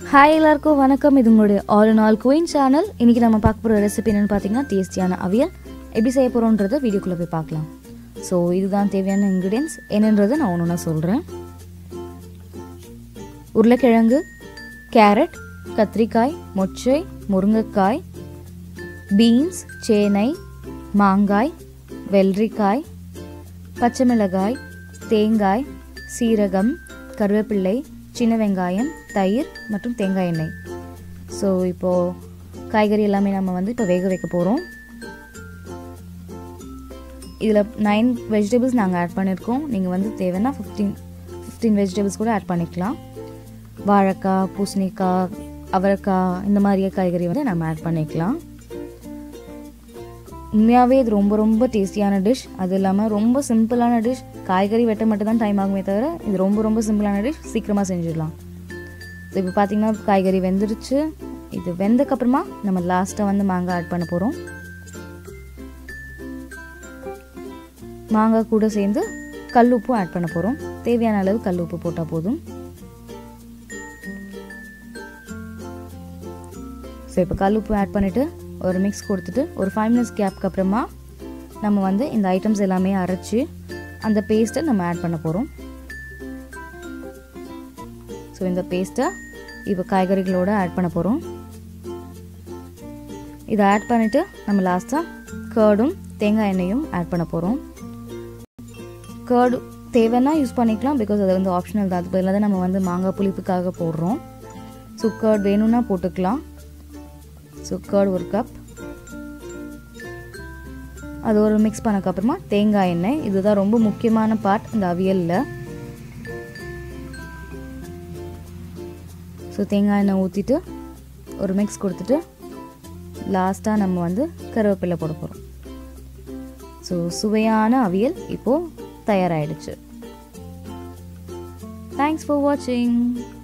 hi எல்லாருக்கும் வணக்கம் இது உங்களுடைய all in all queen channel இன்றைக்கி நம்ம பார்க்க போகிற ரெசிபி என்னென்னு பார்த்தீங்கன்னா டேஸ்டியான அவியல் எப்படி செய்ய போகிறோன்றதை வீடியோக்குள்ளே போய் பார்க்கலாம் ஸோ இதுதான் தேவையான இன்க்ரீடியன்ஸ் என்னன்றதை நான் ஒன்று ஒன்றா சொல்கிறேன் உருளைக்கிழங்கு கேரட் கத்திரிக்காய் மொச்சை முருங்கைக்காய் பீன்ஸ் சேனை மாங்காய் வெள்ளரிக்காய் பச்சை மிளகாய் தேங்காய் சீரகம் கருவேப்பிள்ளை சின்ன வெங்காயம் தயிர் மற்றும் தேங்காய் எண்ணெய் ஸோ இப்போது காய்கறி எல்லாமே நம்ம வந்து இப்போ வேக வைக்க போகிறோம் இதில் நைன் வெஜிடபிள்ஸ் நாங்கள் ஆட் பண்ணியிருக்கோம் நீங்கள் வந்து தேவைன்னா ஃபிஃப்டீன் ஃபிஃப்டீன் வெஜிடபிள்ஸ் கூட ஆட் பண்ணிக்கலாம் வாழைக்காய் பூசணிக்காய் அவரைக்காய் இந்த மாதிரியே காய்கறி வந்து நம்ம ஆட் பண்ணிக்கலாம் உண்மையாகவே இது ரொம்ப ரொம்ப டேஸ்டியான டிஷ் அது இல்லாமல் ரொம்ப சிம்பிளான டிஷ் காய்கறி வெட்ட மட்டும் தான் டைம் ஆகுமே தவிர இது ரொம்ப ரொம்ப சிம்பிளான டிஷ் சீக்கிரமாக செஞ்சிடலாம் ஸோ இப்போ பார்த்தீங்கன்னா காய்கறி வெந்துருச்சு இது வெந்ததுக்கப்புறமா நம்ம லாஸ்ட்டாக வந்து மாங்காய் ஆட் பண்ண போகிறோம் மாங்காய் கூட சேர்ந்து கல் உப்பும் ஆட் பண்ண போகிறோம் தேவையான அளவு கல் உப்பு போட்டால் போதும் ஸோ இப்போ கல் உப்பு ஆட் பண்ணிவிட்டு ஒரு மிக்ஸ் கொடுத்துட்டு ஒரு ஃபைவ் மினிட்ஸ் கேப்க்கு அப்புறமா நம்ம வந்து இந்த ஐட்டம்ஸ் எல்லாமே அரைச்சி அந்த பேஸ்ட்டை நம்ம ஆட் பண்ண போகிறோம் ஸோ இந்த பேஸ்ட்டை இப்போ காய்கறிகளோடு ஆட் பண்ண போகிறோம் இதை ஆட் பண்ணிவிட்டு நம்ம லாஸ்ட்டாக கேர்டும் தேங்காய் எண்ணெயும் ஆட் பண்ண போகிறோம் கேர்டு தேவைன்னா யூஸ் பண்ணிக்கலாம் பிகாஸ் அது வந்து ஆப்ஷனல் தான் அது பதிலாக தான் நம்ம வந்து மாங்காய் புளிப்புக்காக போடுறோம் ஸோ கேர்ட் வேணும்னா போட்டுக்கலாம் ஸோ கேர்ட் ஒரு கப் அது ஒரு மிக்ஸ் பண்ணக்கப்புறமா தேங்காய் எண்ணெய் இதுதான் ரொம்ப முக்கியமான பார்ட் இந்த அவியலில் ஸோ தேங்காய் எண்ணெய் ஊற்றிட்டு ஒரு மிக்ஸ் கொடுத்துட்டு லாஸ்ட்டாக நம்ம வந்து கருவேப்பிலை போட போகிறோம் ஸோ சுவையான அவியல் இப்போது தயாராகிடுச்சு தேங்க்ஸ் ஃபார் வாட்சிங்